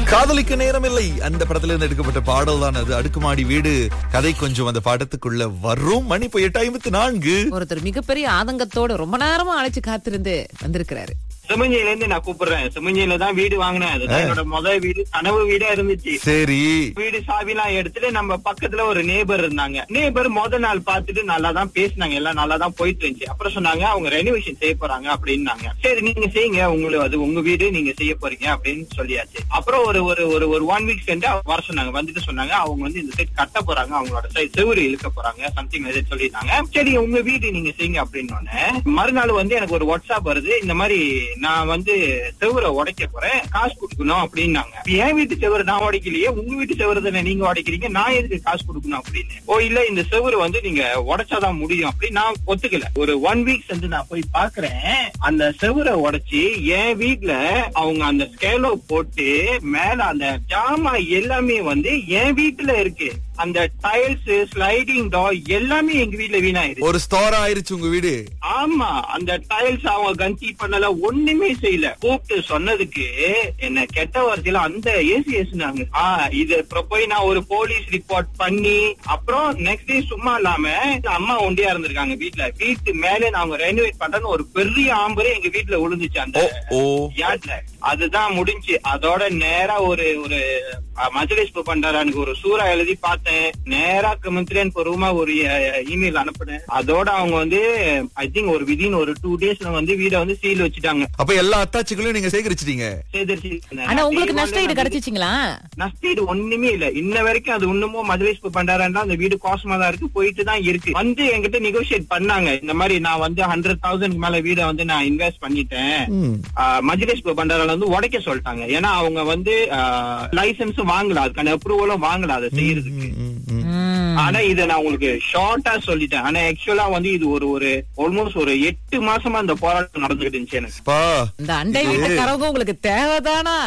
காதலிக்க நேரமில்லை அந்த படத்துல இருந்து எடுக்கப்பட்ட பாடல் தான் அது அடுக்குமாடி வீடு கதை கொஞ்சம் அந்த படத்துக்குள்ள வரும் மணி இப்போ எட்டு ஐம்பத்தி நான்கு ஒருத்தர் மிகப்பெரிய ஆதங்கத்தோட ரொம்ப நேரமா அழைச்சு காத்திருந்து வந்திருக்கிறாரு சிமஞ்சியில இருந்து நான் கூப்பிடுறேன் சிமஞ்சியில தான் வீடு வாங்கினேன் அதுதான் என்னோட முதல் வீடு கனவு வீடா இருந்துச்சு சரி வீடு சாவிலாம் எடுத்துட்டு நம்ம பக்கத்துல ஒரு நேபர் இருந்தாங்க நேபர் முத நாள் பார்த்துட்டு நல்லா தான் பேசினாங்க எல்லாம் நல்லா தான் போயிட்டு இருந்துச்சு அப்புறம் சொன்னாங்க அவங்க ரெனோவேஷன் செய்ய போறாங்க அப்படின்னாங்க சரி நீங்க செய்யுங்க உங்களுக்கு அது உங்க வீடு நீங்க செய்ய போறீங்க அப்படின்னு சொல்லியாச்சு அப்புறம் ஒரு ஒரு ஒரு ஒரு ஒன் வீக் சென்று வர சொன்னாங்க வந்துட்டு சொன்னாங்க அவங்க வந்து இந்த சைட் கட்ட போறாங்க அவங்களோட சைட் செவுரு இழுக்க போறாங்க சம்திங் எதாவது சொல்லிட்டாங்க சரி உங்க வீடு நீங்க செய்யுங்க அப்படின்னு மறுநாள் வந்து எனக்கு ஒரு வாட்ஸ்அப் வருது இந்த மாதிரி நான் வந்து செவுரை உடைக்க போறேன் காசு கொடுக்கணும் அப்படின்னாங்க என் வீட்டு செவரு நான் உடைக்கலையே உங்க வீட்டு செவரு தானே நீங்க உடைக்கிறீங்க நான் எதுக்கு காசு கொடுக்கணும் அப்படின்னு ஓ இல்ல இந்த செவரு வந்து நீங்க உடைச்சாதான் முடியும் அப்படின்னு நான் ஒத்துக்கல ஒரு ஒன் வீக் சென்று நான் போய் பாக்குறேன் அந்த செவரை உடைச்சு என் வீட்ல அவங்க அந்த ஸ்கேலோ போட்டு மேல அந்த ஜாமா எல்லாமே வந்து என் வீட்டுல இருக்கு அந்த டைல்ஸ் ஸ்லைடிங் டோர் எல்லாமே எங்க வீட்ல வீணாயிருச்சு ஒரு ஸ்டோர் ஆயிருச்சு உங்க வீடு ஆமா அந்த டைல்ஸ் அவங்க கன்சி பண்ணல ஒண்ணுமே செய்யல கூப்பிட்டு சொன்னதுக்கு என்ன கெட்ட வார்த்தையில அந்த ஏசி ஏசுனாங்க ஆ இது அப்புறம் போய் நான் ஒரு போலீஸ் ரிப்போர்ட் பண்ணி அப்புறம் நெக்ஸ்ட் டே சும்மா இல்லாம அம்மா ஒண்டியா இருந்திருக்காங்க வீட்ல வீட்டு மேல நாங்க ரெனோவேட் பண்றேன்னு ஒரு பெரிய ஆம்பரே எங்க வீட்ல விழுந்துச்சு அந்த ஓ யார்ட்ல அதுதான் முடிஞ்சு அதோட நேரா ஒரு ஒரு மஜலிஸ் பண்டாரானுக்கு ஒரு சூறா எழுதி பார்த்தேன் நேரா கமித்திரன் பொருவமா ஒரு இமெயில் அனுப்புனேன் அதோட அவங்க வந்து ஐ திங்க் ஒரு விதின் ஒரு டூ டேஸ்ல வந்து வீட வந்து சீல் வச்சுட்டாங்க அப்ப எல்லா அத்தாச்சிகளையும் நீங்க சேகரிச்சிட்டீங்க சேதரிச்சு ஆனா உங்களுக்கு நஷ்ட ஈடு கிடைச்சிச்சுங்களா நஷ்டீடு ஒண்ணுமே இல்ல இன்ன வரைக்கும் அது இன்னமும் மஜலிஸ் பண்டாரா அந்த வீடு கோசமா தான் இருக்கு போயிட்டு தான் இருக்கு வந்து என்கிட்ட நெகோசியேட் பண்ணாங்க இந்த மாதிரி நான் வந்து ஹண்ட்ரட் தௌசண்ட் மேல வீட வந்து நான் இன்வெஸ்ட் பண்ணிட்டேன் ம். மஜ்லிஸ் பண்டாரால வந்து உடைக்க சொல்லிட்டாங்க ஏன்னா அவங்க வந்து லைசன்ஸும் வாங்கல அதுக்கான அப்ரூவலும் வாங்கல அதை செய்யறதுக்கு ம், ம். ம். ஆனா இத நான் உங்களுக்கு ஷார்ட்டா சொல்லிட்டேன் ஆனா ஆக்சுவலா வந்து இது ஒரு ஒரு ஆல்மோஸ்ட் ஒரு எட்டு மாசமா அந்த போராட்டம் நடந்துகிட்டு இருந்துச்சு எனக்கு பா இந்த அண்டை வீட்டுக்காரவங்க உங்களுக்கு தேவைதானா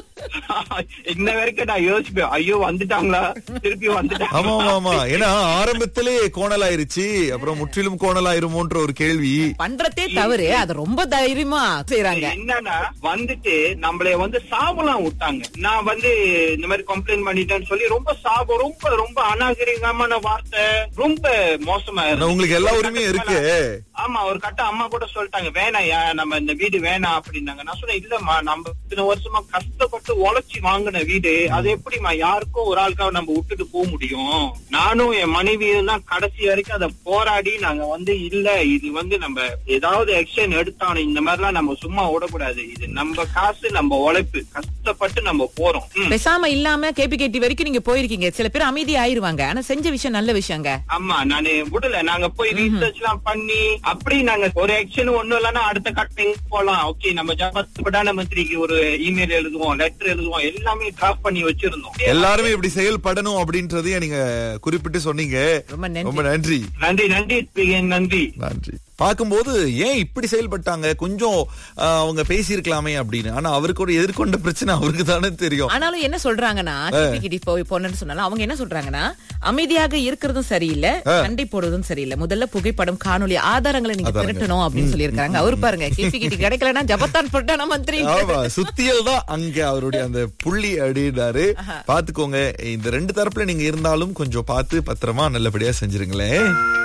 இன்ன வரைக்கும் நான் யோசிப்பேன் ஐயோ வந்துட்டாங்களா திருப்பி ஆமா வந்துட்டாங்க ஆமா ஆமா ஏன்னா ஆரம்பத்திலே கோணல் ஆயிருச்சு அப்புறம் முற்றிலும் கோணல் ஆயிருமோன்ற ஒரு கேள்வி பண்றதே தவறு அது ரொம்ப தைரியமா செய்யறாங்க என்னன்னா வந்துட்டு நம்மள வந்து சாபலாம் விட்டாங்க நான் வந்து இந்த மாதிரி கம்ப்ளைண்ட் பண்ணிட்டேன்னு சொல்லி ரொம்ப சாபம் ரொம்ப ரொம்ப அநாகரிகமான வார்த்தை ரொம்ப மோசமா ஆனா இருந்துச்சு. உங்களுக்கு எல்லா உரிமையும் இருக்கு ஆமா ஒரு கட்ட அம்மா கூட சொல்லிட்டாங்க வேணாயா நம்ம இந்த வீடு வேணாம் அப்படின்னாங்க நான் சொன்னேன் இல்லம்மா நம்ம இத்தனை வருஷமா கஷ்டப்பட்டு உழைச்சி வாங்கின வீடு அது எப்படிம்மா யாருக்கும் ஒரு ஆளுக்காக நம்ம விட்டுட்டு போக முடியும் நானும் என் மனைவியும் தான் கடைசி வரைக்கும் அதை போராடி நாங்க வந்து இல்ல இது வந்து நம்ம ஏதாவது ஆக்ஷன் எடுத்தானு இந்த மாதிரிலாம் நம்ம சும்மா விடக்கூடாது இது நம்ம காசு நம்ம உழைப்பு கஷ்டப்பட்டு நம்ம போறோம் ம். பேசாம இல்லாம கேபி கேட்டி வரைக்கும் நீங்க போயிருக்கீங்க சில பேர் அமைதி ஆயிருவாங்க ஆனா செஞ்ச விஷயம் நல்ல விஷயங்க ஆமா நானு விடல நாங்க போய் ரீசர்ச் எல்லாம் பண்ணி அப்படி நாங்க ஒரு ஆக்ஷன் ஒண்ணும் இல்லைன்னா அடுத்த கட்டிங் போலாம் ஓகே நம்ம ஜபத் பிரதான மந்திரிக்கு ஒரு இமெயில் எழுதுவோம் லெட்டர் எழுதுவோம் எல்லாமே டிராப் பண்ணி வச்சிருந்தோம் எல்லாருமே இப்படி செயல்படணும் அப்படின்றதையும் நீங்க குறிப்பிட்டு சொன்னீங்க ரொம்ப நன்றி ரொம்ப நன்றி நன்றி நன்றி பிரியன், நன்றி நன்றி பார்க்கும்போது ஏன் இப்படி செயல்பட்டாங்க கொஞ்சம் ஆஹ், அவங்க பேசியிருக்கலாமே அப்படின்னு ஆனா அவருக்கு ஒரு எதிர்கொண்ட பிரச்சனை அவருக்கு தானே தெரியும் ஆனாலும் என்ன சொல்றாங்கன்னா கேபி கேட்டி போய் போனேன்னு சொன்னாலும் அவங்க என்ன சொல்றாங்கன்னா அமைதியாக இருக்கிறதும் சரியில்லை சண்டை போடுறதும் சரியில்லை முதல்ல புகைப்படம் காணொளி ஆதாரங்களை நீங்க அதாங்க. திரட்டணும் அப்படின்னு சொல்லியிருக்காங்க அவரு பாருங்க கேபி கேட்டி கிடைக்கலன்னா ஜபத்தான் பிரதான மந்திரி ஆமா சுத்தியல் தான் அங்க அவருடைய அந்த புள்ளி அப்படின்றாரு பாத்துக்கோங்க இந்த ரெண்டு தரப்புல நீங்க இருந்தாலும் கொஞ்சம் பார்த்து பத்திரமா நல்லபடியா செஞ்சிருங்களேன்